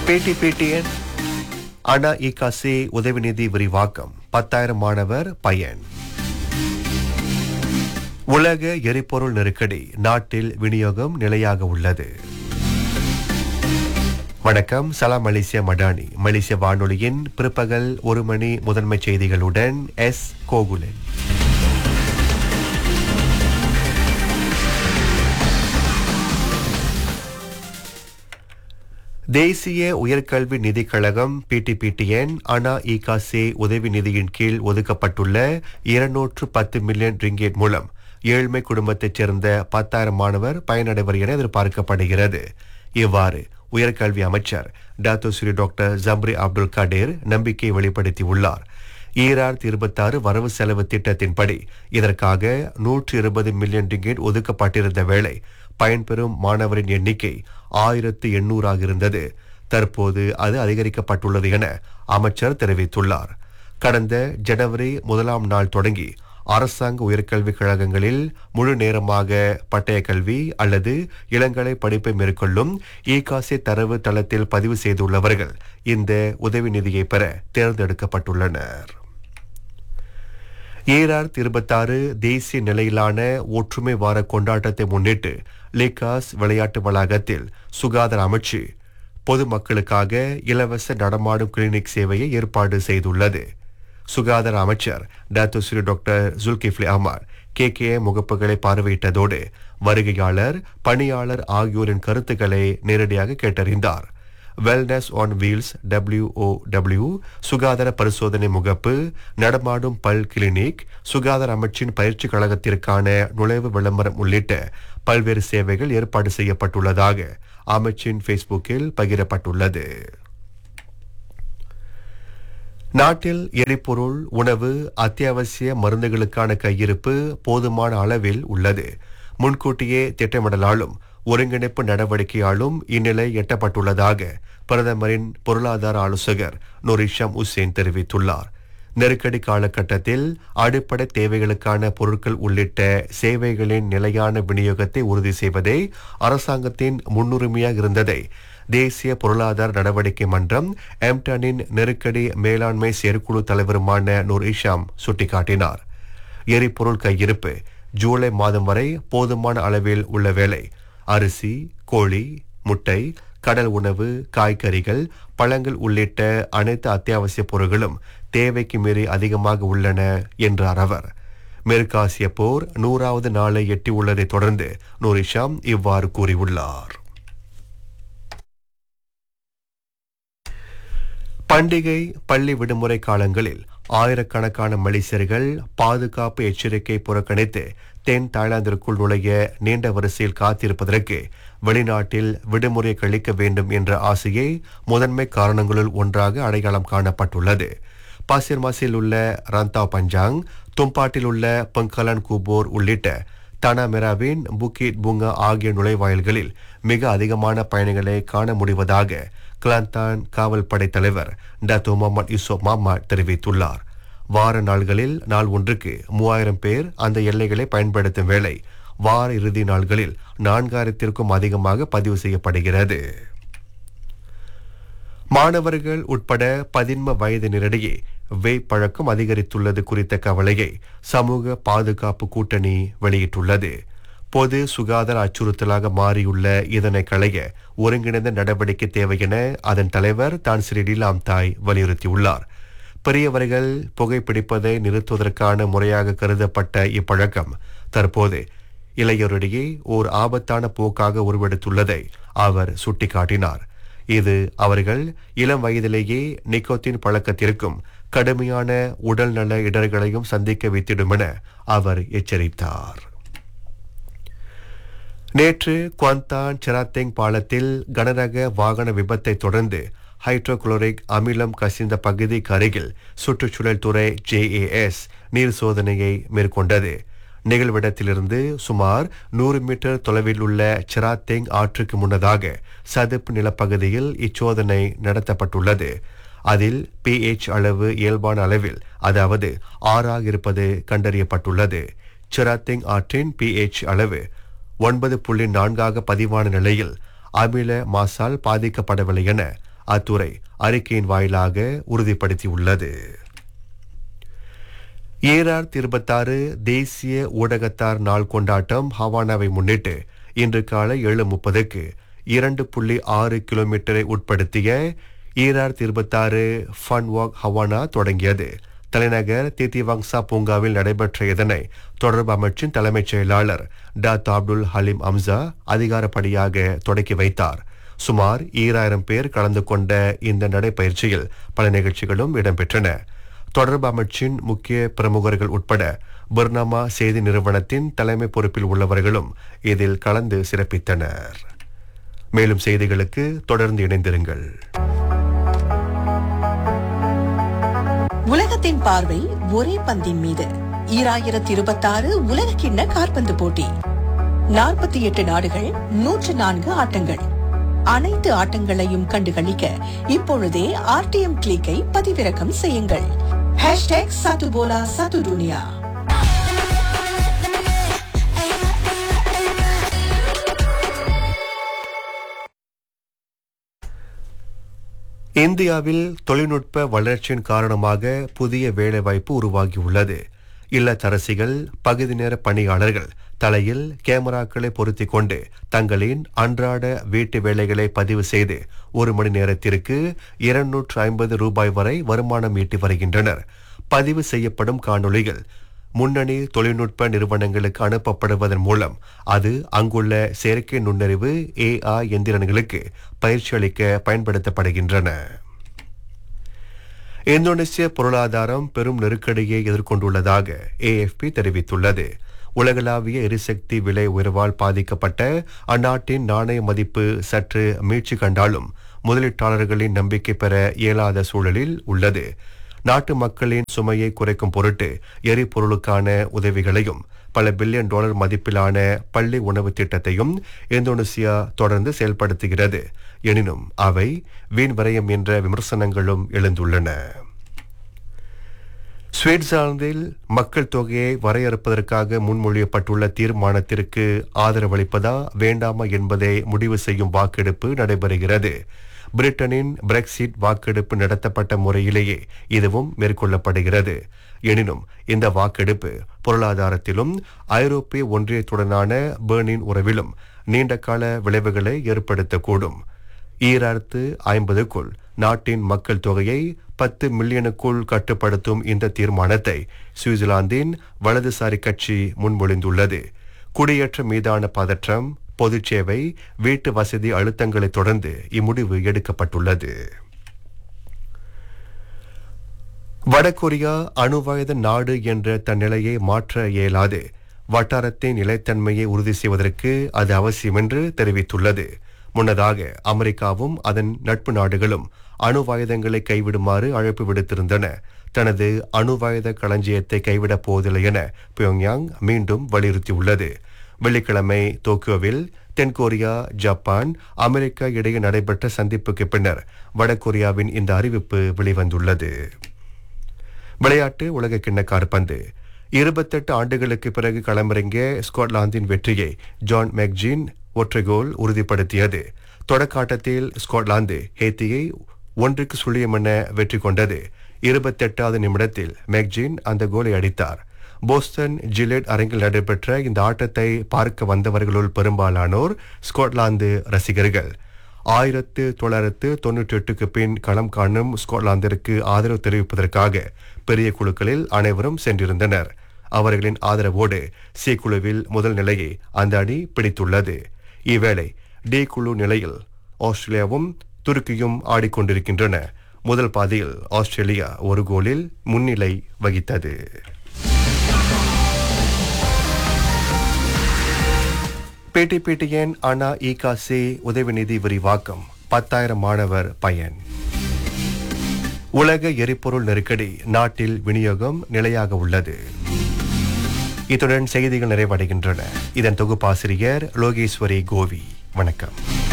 பேட்டி பேட்டியன் அண்ணா இகாசி உதவி நிதி விரிவாக்கம் பத்தாயிரம் மாணவர் பயன் உலக எரிபொருள் நெருக்கடி நாட்டில் விநியோகம் நிலையாக உள்ளது வணக்கம் சலாம் மலேசியா மடானி மலேசிய வானொலியின் பிற்பகல் ஒரு மணி முதன்மை செய்திகளுடன் எஸ் கோகுலன் தேசிய உயர்கல்வி நிதிக் கழகம் பிடிபிடிஎன் அனா இகாசே உதவி நிதியின் கீழ் ஒதுக்கப்பட்டுள்ள இருநூற்று பத்து மில்லியன் ரிங்கேட் மூலம் ஏழ்மை குடும்பத்தைச் சேர்ந்த பத்தாயிரம் மாணவர் பயனடைவர் என எதிர்பார்க்கப்படுகிறது இவ்வாறு உயர்கல்வி அமைச்சர் doctor Seri doctor Zambry Abdul Kadir நம்பிக்கை வெளிப்படுத்தியுள்ளார் ஈராயிரத்தி இருபத்தாறு வரவு செலவு திட்டத்தின்படி இதற்காக நூற்று இருபது மில்லியன் ரிங்கேட் ஒதுக்கப்பட்டிருந்த வேளை பயன்பெறும் மாணவரின் எண்ணிக்கை ஆயிரத்து எண்ணூறாக இருந்தது தற்போது அது அதிகரிக்கப்பட்டுள்ளது என அமைச்சர் தெரிவித்துள்ளார் கடந்த ஜனவரி முதலாம் நாள் தொடங்கி அரசாங்க உயர்கல்விக் கழகங்களில் முழு நேரமாக பட்டய கல்வி அல்லது இளங்கலை படிப்பை மேற்கொள்ளும் ஈகாசி தரவு தளத்தில் பதிவு செய்துள்ளவர்கள் இந்த உதவி நிதியை பெற தேர்ந்தெடுக்கப்பட்டுள்ளனர் ஈராயிரத்தி இருபத்தாறு தேசிய நிலையிலான ஒற்றுமை வார கொண்டாட்டத்தை முன்னிட்டு லிகாஸ் விளையாட்டு வளாகத்தில் சுகாதார அமைச்சு பொதுமக்களுக்காக இலவச நடமாடும் கிளினிக் சேவையை ஏற்பாடு செய்துள்ளது சுகாதார அமைச்சர் doctor Seri doctor Dzulkefly Ahmad K K முகப்புகளை பார்வையிட்டதோடு வருகையாளர் பணியாளர் ஆகியோரின் கருத்துக்களை நேரடியாக கேட்டறிந்தார் வெல்னஸ் ஆன் வீல்ஸ் டபிள்யூஓடபிள்யூ சுகாதார பரிசோதனை முகப்பு நடமாடும் பல் கிளினிக் சுகாதார அமைச்சின் பயிற்சி கழகத்திற்கான நுழைவு விளம்பரம் உள்ளிட்ட பல்வேறு சேவைகள் ஏற்பாடு செய்யப்பட்டுள்ளதாக அமைச்சின் ஃபேஸ்புக்கில் பகிரப்பட்டுள்ளது நாட்டில் எரிபொருள் உணவு அத்தியாவசிய மருந்துகளுக்கான கையிருப்பு போதுமான அளவில் உள்ளது முன்கூட்டியே திட்டமிடலாலும் ஒருங்கிணைப்பு நடவடிக்கையாலும் இந்நிலை எட்டப்பட்டுள்ளதாக பிரதமரின் பொருளாதார ஆலோசகர் நூரிஷாம் உசேன் தெரிவித்துள்ளார் நெருக்கடி காலகட்டத்தில் அடிப்படை தேவைகளுக்கான பொருட்கள் உள்ளிட்ட சேவைகளின் நிலையான விநியோகத்தை உறுதி செய்வதே அரசாங்கத்தின் முன்னுரிமையாக இருந்ததை தேசிய பொருளாதார நடவடிக்கை மன்றம் எம்டனின் நெருக்கடி மேலாண்மை செயற்குழு தலைவருமான நூர் இஷாம் சுட்டிக்காட்டினார் எரிபொருள் கையிருப்பு ஜூலை மாதம் வரை போதுமான அளவில் உள்ள வேளை அரிசி கோழி முட்டை கடல் உணவு காய்கறிகள் பழங்கள் உள்ளிட்ட அனைத்து அத்தியாவசிய பொருட்களும் தேவைக்கு மீறி அதிகமாக உள்ளன என்றார் அவர் மேற்காசிய போர் நூறாவது நாளை எட்டியுள்ளதை தொடர்ந்து நூரிஷாம் இவ்வாறு கூறியுள்ளார் பண்டிகை பள்ளி விடுமுறை காலங்களில் ஆயிரக்கணக்கான மலேசியர்கள் பாதுகாப்பு எச்சரிக்கை புறக்கணித்து தென் தாய்லாந்திற்குள் நுழைய நீண்ட வரிசையில் காத்திருப்பதற்கு வெளிநாட்டில் விடுமுறை கழிக்க வேண்டும் என்ற ஆசையை முதன்மை காரணங்களுள் ஒன்றாக அடையாளம் காணப்பட்டுள்ளது பாசிர்மாசில் உள்ள ரந்தாவ் பஞ்சாங் தும்பாட்டில் உள்ள பங்கலன் கூபோர் உள்ளிட்ட தனமெராவின் புக்கிட் பூங்கா ஆகிய நுழைவாயில்களில் மிக அதிகமான பயணிகளை காண முடிவதாக கிளாந்தான் காவல் படை தலைவர் டத்தோ முகமது யூசுப் மாமாட் தெரிவித்துள்ளார் வார நாள்களில் நாள் ஒன்றுக்கு மூவாயிரம் பேர் அந்த எல்லைகளை பயன்படுத்தும் வேளை வார இறுதி நாள்களில் நான்காயிரத்திற்கும் அதிகமாக பதிவு செய்யப்படுகிறது மாணவர்கள் உட்பட பதின்ம வயதினரிடையே வேய் பழக்கம் அதிகரித்துள்ளது குறித்த கவலையை சமூக பாதுகாப்பு கூட்டணி வெளியிட்டுள்ளது பொது சுகாதார அச்சுறுத்தலாக மாறியுள்ள இதனை களைய ஒருங்கிணைந்த நடவடிக்கை தேவை என அதன் தலைவர் தான் ஸ்ரீ லீலாம் தாய் வலியுறுத்தியுள்ளார் பெரியவர்கள் புகைப்பிடிப்பதை நிறுத்துவதற்கான முறையாக கருதப்பட்ட இப்பழக்கம் தற்போது இளையோரிடையே ஓர் ஆபத்தான போக்காக உருவெடுத்துள்ளதை அவர் சுட்டிக்காட்டினார் இது அவர்கள் இளம் வயதிலேயே நிக்கோத்தின் பழக்கத்திற்கும் கடுமையான உடல்நல இடர்களையும் சந்திக்க வைத்திடும் என அவர் எச்சரித்தார் நேற்று குவாந்தான் செராத்தேங் பாலத்தில் கனரக வாகன விபத்தை தொடர்ந்து ஹைட்ரோகுளோரிக் அமிலம் கசிந்த பகுதிக்கு அருகில் சுற்றுச்சூழல் துறை ஜேஏஎஸ் நீர் சோதனையை மேற்கொண்டது நிகழ்விடத்திலிருந்து சுமார் நூறு மீட்டர் தொலைவில் உள்ள செராத்தேங் ஆற்றுக்கு முன்னதாக சதுப்பு நிலப்பகுதியில் இச்சோதனை நடத்தப்பட்டுள்ளது அதில் பிஎச் அளவு இயல்பான அளவில் அதாவது ஆறாக இருப்பது கண்டறியப்பட்டுள்ளது செராத்தேங் ஆற்றின் பிஎச் அளவு ஒன்பது புள்ளி நான்காக பதிவான நிலையில் அமில மாசால் பாதிக்கப்படவில்லை என அத்துறை அறிக்கையின் வாயிலாக உறுதிப்படுத்தியுள்ளது ஈராயிரத்தி இருபத்தாறு தேசிய ஊடகத்தார் நாள் கொண்டாட்டம் ஹவானாவை முன்னிட்டு இன்று காலை ஏழு முப்பதுக்கு இரண்டு புள்ளி ஆறு கிலோமீட்டரை உட்படுத்திய ஈராயிரத்தி இருபத்தாறு ஃபன் வாக் ஹவானா தொடங்கியது தலைநகர் தித்திவங்சா பூங்காவில் நடைபெற்ற இதனை தொடர்பு அமைச்சின் தலைமைச் செயலாளர் டாத் அப்துல் ஹலீம் அம்சா அதிகாரப்படியாக தொடக்கி வைத்தார் சுமார் ஈராயிரம் பேர் கலந்து கொண்ட இந்த நடைப்பயிற்சியில் பல நிகழ்ச்சிகளும் இடம்பெற்றன தொடர்பு அமைச்சின் முக்கிய பிரமுகர்கள் உட்பட பர்னாமா செய்தி நிறுவனத்தின் தலைமை பொறுப்பில் உள்ளவர்களும் இதில் கலந்து சிறப்பித்தனர் மேலும் செய்திகளுக்கு தொடர்ந்து இணைந்திருங்கள் உலகத்தின் பார்வை ஒரே பந்தின் மீது ஈராயிரத்தி இருபத்தாறு உலக கிண்ண காற்பந்து போட்டி நாற்பத்தி எட்டு நாடுகள் நூற்று நான்கு ஆட்டங்கள் அனைத்து ஆட்டங்களையும் கண்டுகளிக்க இப்பொழுதே ஆர்டிஎம் கிளிக்கை பதிவிறக்கம் செய்யுங்கள் ஹேஷ்டேக் சத்துபோலா சத்து துனியா இந்தியாவில் தொழில்நுட்ப வளர்ச்சியின் காரணமாக புதிய வேலைவாய்ப்பு உருவாகியுள்ளது இல்லத்தரசிகள் பகுதி நேர பணியாளர்கள் தலையில் கேமராக்களை பொருத்திக் கொண்டு தங்களின் அன்றாட வீட்டு வேலைகளை பதிவு செய்து ஒரு மணி நேரத்திற்கு இருநூற்று ஐம்பது ரூபாய் வரை வருமானம் ஈட்டி வருகின்றனர் பதிவு செய்யப்படும் காணொளிகள் முன்னணி தொழில்நுட்ப நிறுவனங்களுக்கு அனுப்பப்படுவதன் மூலம் அது அங்குள்ள செயற்கை நுண்ணறிவு ஏஐ எந்திரங்களுக்கு பயிற்சி அளிக்க பயன்படுத்தப்படுகின்றன இந்தோனேசிய பொருளாதாரம் பெரும் நெருக்கடியை எதிர்கொண்டுள்ளதாக ஏஎஃப்பி தெரிவித்துள்ளது உலகளாவிய எரிசக்தி விலை உயர்வால் பாதிக்கப்பட்ட அந்நாட்டின் நாணய மதிப்பு சற்று மீட்சி கண்டாலும் முதலீட்டாளர்களின் நம்பிக்கை பெற இயலாத சூழலில் உள்ளது நாட்டு மக்களின் சுமையை குறைக்கும் பொருட்டு எரிபொருளுக்கான உதவிகளையும் பல பில்லியன் டாலர் மதிப்பிலான பள்ளி உணவு திட்டத்தையும் இந்தோனேசியா தொடர்ந்து செயல்படுத்துகிறது எனினும் அவை வீண் விரயம் என்ற விமர்சனங்களும் எழுந்துள்ளன சுவிட்சர்லாந்தில் மக்கள் தொகையை வரையறுப்பதற்காக முன்மொழியப்பட்டுள்ள தீர்மானத்திற்கு ஆதரவளிப்பதா வேண்டாமா என்பதை முடிவு செய்யும் வாக்கெடுப்பு நடைபெறுகிறது பிரிட்டனின் பிரெக்சிட் வாக்கெடுப்பு நடத்தப்பட்ட முறையிலேயே இதுவும் மேற்கொள்ளப்படுகிறது எனினும் இந்த வாக்கெடுப்பு பொருளாதாரத்திலும் ஐரோப்பிய ஒன்றியத்துடனான பேர்னின் உறவிலும் நீண்டகால விளைவுகளை ஏற்படுத்தக்கூடும் ஈராயிரத்து ஐம்பதுக்குள் நாட்டின் மக்கள் தொகையை பத்து மில்லியனுக்குள் கட்டுப்படுத்தும் இந்த தீர்மானத்தை சுவிட்சர்லாந்தின் வலதுசாரி கட்சி முன்மொழிந்துள்ளது குடியேற்ற மீதான பதற்றம் பொதுச்சேவை வீட்டு வசதி அழுத்தங்களை தொடர்ந்து இம்முடிவு எடுக்கப்பட்டுள்ளது வடகொரியா அணுவாயுத நாடு என்ற தன் நிலையை மாற்ற இயலாது வட்டாரத்தின் நிலைத்தன்மையை உறுதி செய்வதற்கு அது அவசியம் என்று தெரிவித்துள்ளது முன்னதாக அமெரிக்காவும் அதன் நட்பு நாடுகளும் அணுவாயுதங்களை கைவிடுமாறு அழைப்பு விடுத்திருந்தன தனது அணுவாயுத களஞ்சியத்தை கைவிடப் போவதில்லை என பியோங்யாங் மீண்டும் வலியுறுத்தியுள்ளது வெள்ளிக்கிழமை டோக்கியோவில் தென்கொரியா ஜப்பான் அமெரிக்கா இடையே நடைபெற்ற சந்திப்புக்கு பின்னர் வடகொரியாவின் இந்த அறிவிப்பு வெளிவந்துள்ளது விளையாட்டு உலக கிண்ண காற்பந்து இருபத்தெட்டு ஆண்டுகளுக்கு பிறகு களமிறங்கிய ஸ்காட்லாந்தின் வெற்றியை ஜான் மெக்ஜின் ஒற்றை கோல் உறுதிப்படுத்தியது தொடக்க ஆட்டத்தில் ஸ்காட்லாந்து ஹேத்தியை ஒன்றுக்கு சுழியம் என வெற்றி கொண்டது இருபத்தெட்டாவது நிமிடத்தில் மெக்ஜின் அந்த கோலை அடித்தார் போஸ்டன் ஜிலெட் அரங்கில் நடைபெற்ற இந்த ஆட்டத்தை பார்க்க வந்தவர்களுள் பெரும்பாலானோர் ஸ்காட்லாந்து ரசிகர்கள் ஆயிரத்து தொள்ளாயிரத்து தொன்னூற்றி எட்டுக்கு பின் களம் காணும் ஸ்காட்லாந்திற்கு ஆதரவு தெரிவிப்பதற்காக பெரிய குழுக்களில் அனைவரும் சென்றிருந்தனர் அவர்களின் ஆதரவோடு சி குழுவில் முதல் நிலையை அந்த அணி பிடித்துள்ளது இவ்வேளை டி குழு நிலையில் ஆஸ்திரேலியாவும் துருக்கியும் ஆடிக்கொண்டிருக்கின்றன முதல் பாதியில் ஆஸ்திரேலியா ஒரு கோலில் முன்னிலை வகித்தது பேட்டிபேட்டியன் அனா ஈகாசி உதவி நிதி விரிவாக்கம் பத்தாயிரம் மாணவர் பயன் உலக எரிபொருள் நெருக்கடி நாட்டில் விநியோகம் நிலையாக உள்ளது இத்துடன் செய்திகள் நிறைவடைகின்றன இதன் தொகுப்பாசிரியர் லோகேஸ்வரி கோவி வணக்கம்